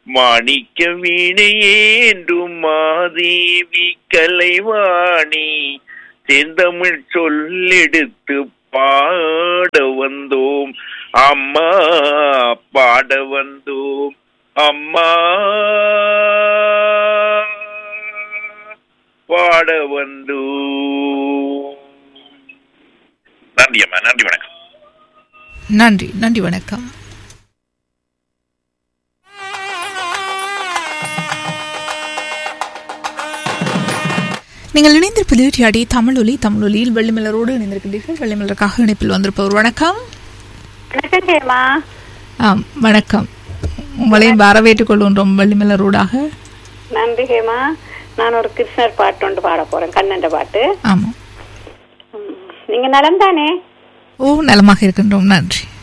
மாணிக்க வீணையேன்றும் மாதேவி கலைவாணி செந்தமிழ் சொல்லெடுத்து பாட வந்தோம் அம்மா பாட வந்தோம் அம்மா பாட வந்தோம் நன்றி அம்மா நன்றி வணக்கம் நன்றி நன்றி வணக்கம் நீங்கள் இணைந்திருப்பது டியாடி தமிழொலி தமிழொலியில் வெள்ளிமலரோடு இணைந்திருக்கின்றீர்கள் வெள்ளிமலருக்காக இணைப்பில் வந்திருப்பவர் வணக்கம் வணக்கம் ஜெயமா ஆம் வணக்கம் உங்களையும் வரவேற்றுக் கொள்கின்றோம் வெள்ளிமலரோடாக நன்றி ஹேமா நான் ஒரு கிருஷ்ணர் பாட்டு ஒன்று பாட போறேன் கண்ணண்ட பாட்டு ஆமாம் ம், நீங்க நலம் தானே ஓ நலமாக இருக்கின்றோம் நன்றி